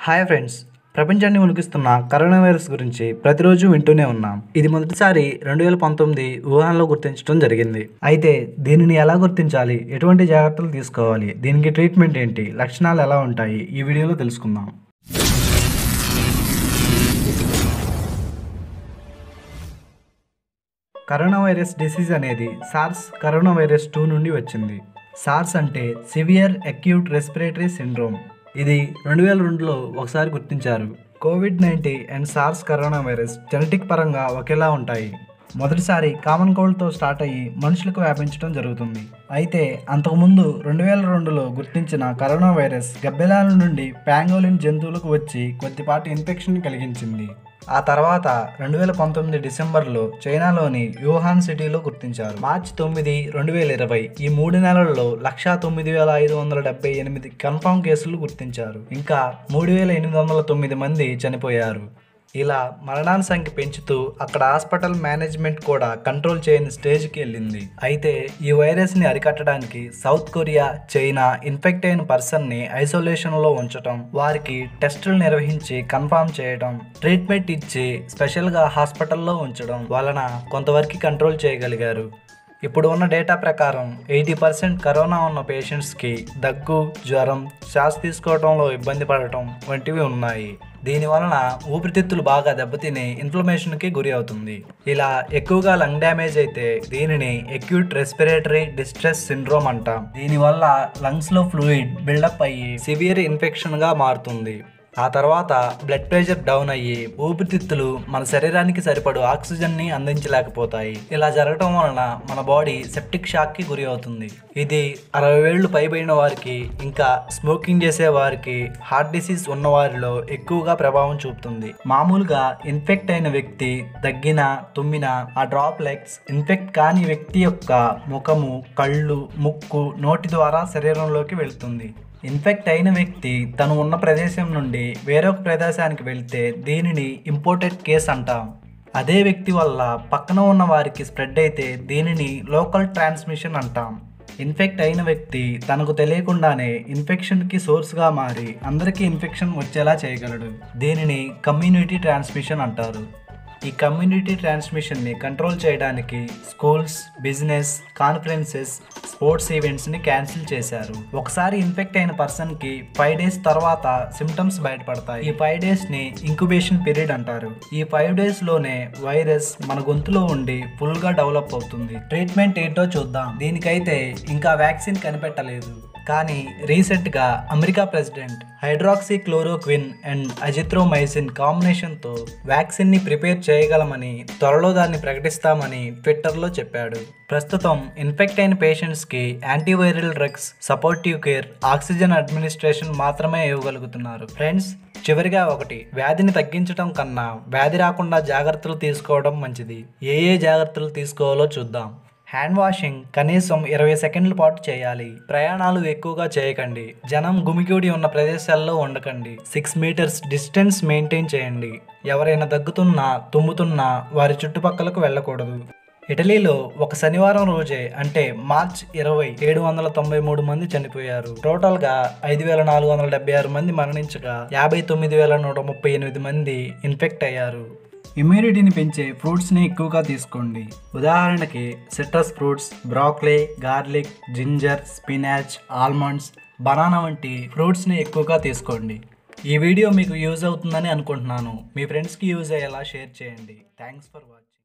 hi friends ప్రపంచాన్ని ఉనికిస్తున్న corona virus గురించి ప్రతిరోజు వింటూనే ఉన్నాం ఇది మొదటిసారి రెండు వేల పంతొమ్మిది వుహాన్లో గుర్తించడం జరిగింది అయితే దీనిని ఎలా గుర్తించాలి ఎటువంటి జాగ్రత్తలు తీసుకోవాలి దీనికి ట్రీట్మెంట్ ఏంటి లక్షణాలు ఎలా ఉంటాయి ఈ వీడియోలో తెలుసుకుందాం కరోనా వైరస్ డిసీజ్ అనేది సార్స్ కరోనా వైరస్ టూ నుండి వచ్చింది సార్స్ అంటే సివియర్ అక్యూట్ రెస్పిరేటరీ సిండ్రోమ్ ఇది రెండు వేల రెండులో ఒకసారి గుర్తించారు COVID nineteen and SARS corona virus genetic పరంగా ఒకేలా ఉంటాయి మొదటిసారి కామన్ కోల్డ్తో స్టార్ట్ అయ్యి మనుషులకు వ్యాపించడం జరుగుతుంది అయితే అంతకుముందు రెండు వేల రెండులో గుర్తించిన కరోనా వైరస్ గబ్బెలాల నుండి ప్యాంగోలిన్ జంతువులకు వచ్చి కొద్దిపాటి ఇన్ఫెక్షన్ కలిగించింది ఆ తర్వాత రెండు వేల పంతొమ్మిది డిసెంబర్లో చైనాలోని యూహాన్ సిటీలో గుర్తించారు మార్చి తొమ్మిది రెండు వేల ఇరవై ఈ మూడు నెలల్లో లక్షా తొమ్మిది వేల ఐదు వందల డెబ్బై ఎనిమిది కన్ఫామ్ కేసులు గుర్తించారు ఇంకా మూడు వేల ఎనిమిది వందల తొమ్మిది మంది చనిపోయారు ఇలా మరణాల సంఖ్య పెంచుతూ అక్కడ హాస్పిటల్ మేనేజ్మెంట్ కూడా కంట్రోల్ చేయని స్టేజ్కి వెళ్ళింది అయితే ఈ వైరస్ని అరికట్టడానికి సౌత్ కొరియా చైనా ఇన్ఫెక్ట్ అయిన పర్సన్ని ఐసోలేషన్లో ఉంచటం వారికి టెస్టులు నిర్వహించి కన్ఫర్మ్ చేయడం ట్రీట్మెంట్ ఇచ్చి స్పెషల్గా హాస్పిటల్లో ఉంచడం వలన కొంతవరకు కంట్రోల్ చేయగలిగారు ఇప్పుడు ఉన్న డేటా ప్రకారం ఎయిటీ పర్సెంట్ కరోనా ఉన్న పేషెంట్స్కి దగ్గు జ్వరం శ్వాస తీసుకోవడంలో ఇబ్బంది పడటం వంటివి ఉన్నాయి దీని వలన ఊపిరితిత్తులు బాగా దెబ్బతిని ఇన్ఫ్లమేషన్కి గురి అవుతుంది ఇలా ఎక్కువగా లంగ్ డ్యామేజ్ అయితే దీనిని ఎక్యూట్ రెస్పిరేటరీ డిస్ట్రెస్ సిండ్రోమ్ అంటాం దీనివల్ల లంగ్స్లో ఫ్లూయిడ్ బిల్డప్ అయ్యి సివియర్ ఇన్ఫెక్షన్గా మారుతుంది ఆ తర్వాత బ్లడ్ ప్రెషర్ డౌన్ అయ్యి ఊపిరితిత్తులు మన శరీరానికి సరిపడు ఆక్సిజన్ని అందించలేకపోతాయి ఇలా జరగటం వలన మన బాడీ సెప్టిక్ షాక్ కి గురి అవుతుంది ఇది అరవై ఏళ్ళు పైబడిన వారికి ఇంకా స్మోకింగ్ చేసే వారికి హార్ట్ డిసీజ్ ఉన్న వారిలో ఎక్కువగా ప్రభావం చూపుతుంది మామూలుగా ఇన్ఫెక్ట్ అయిన వ్యక్తి దగ్గిన తుమ్మిన ఆ డ్రాప్ లెగ్స్ ఇన్ఫెక్ట్ కాని వ్యక్తి యొక్క ముఖము కళ్ళు ముక్కు నోటి ద్వారా శరీరంలోకి వెళ్తుంది ఇన్ఫెక్ట్ అయిన వ్యక్తి తను ఉన్న ప్రదేశం నుండి వేరొక ప్రదేశానికి వెళ్తే దీనిని ఇంపోర్టెడ్ కేస్ అంటాం అదే వ్యక్తి వల్ల పక్కన ఉన్న వారికి స్ప్రెడ్ అయితే దీనిని లోకల్ ట్రాన్స్మిషన్ అంటాం ఇన్ఫెక్ట్ అయిన వ్యక్తి తనకు తెలియకుండానే ఇన్ఫెక్షన్కి సోర్స్గా మారి అందరికీ ఇన్ఫెక్షన్ వచ్చేలా చేయగలడు దీనిని కమ్యూనిటీ ట్రాన్స్మిషన్ అంటారు ఈ కమ్యూనిటీ ట్రాన్స్మిషన్ని కంట్రోల్ చేయడానికి స్కూల్స్ బిజినెస్ కాన్ఫరెన్సెస్ స్పోర్ట్స్ ఈవెంట్స్ని క్యాన్సిల్ చేశారు ఒకసారి ఇన్ఫెక్ట్ అయిన పర్సన్కి ఫైవ్ డేస్ తర్వాత సిమ్టమ్స్ బయటపడతాయి ఈ ఫైవ్ డేస్ని ఇంక్యుబేషన్ పీరియడ్ అంటారు ఈ ఫైవ్ డేస్లోనే వైరస్ మన గొంతులో ఉండి ఫుల్గా డెవలప్ అవుతుంది ట్రీట్మెంట్ ఏంటో చూద్దాం దీనికైతే ఇంకా వ్యాక్సిన్ కనిపెట్టలేదు కానీ రీసెంట్గా America president hydroxychloroquine and azithromycin కాంబినేషన్తో వ్యాక్సిన్ని ప్రిపేర్ చేయగలమని త్వరలో దాన్ని ప్రకటిస్తామని ట్విట్టర్లో చెప్పాడు ప్రస్తుతం ఇన్ఫెక్ట్ అయిన పేషెంట్స్కి antiviral drugs supportive care oxygen administration మాత్రమే ఇవ్వగలుగుతున్నారు ఫ్రెండ్స్ చివరిగా ఒకటి వ్యాధిని తగ్గించడం కన్నా వ్యాధి రాకుండా జాగ్రత్తలు తీసుకోవడం మంచిది ఏ ఏ జాగ్రత్తలు తీసుకోవాలో చూద్దాం హ్యాండ్ వాషింగ్ కనీసం ఇరవై సెకండ్ల పాటు చేయాలి ప్రయాణాలు ఎక్కువగా చేయకండి జనం గుమిగూడి ఉన్న ప్రదేశాల్లో ఉండకండి సిక్స్ మీటర్స్ డిస్టెన్స్ మెయింటైన్ చేయండి ఎవరైనా దగ్గుతున్నా తుమ్ముతున్నా వారి చుట్టుపక్కలకు వెళ్ళకూడదు ఇటలీలో ఒక శనివారం రోజే అంటే మార్చ్ ఇరవై ఏడు వందల తొంభై మూడు మంది చనిపోయారు టోటల్ గా ఐదు వేల నాలుగు వందల డెబ్బై ఆరు మంది మరణించగా యాభై తొమ్మిది వేల నూట ముప్పై ఎనిమిది మంది ఇన్ఫెక్ట్ అయ్యారు ఇమ్యూనిటీని పెంచే ఫ్రూట్స్ని ఎక్కువగా తీసుకోండి ఉదాహరణకి citrus fruits broccoli garlic ginger spinach almonds banana వంటి ఫ్రూట్స్ని ఎక్కువగా తీసుకోండి ఈ వీడియో మీకు యూజ్ అవుతుందని అనుకుంటున్నాను మీ ఫ్రెండ్స్కి యూజ్ అయ్యేలా షేర్ చేయండి థ్యాంక్స్ ఫర్ వాచింగ్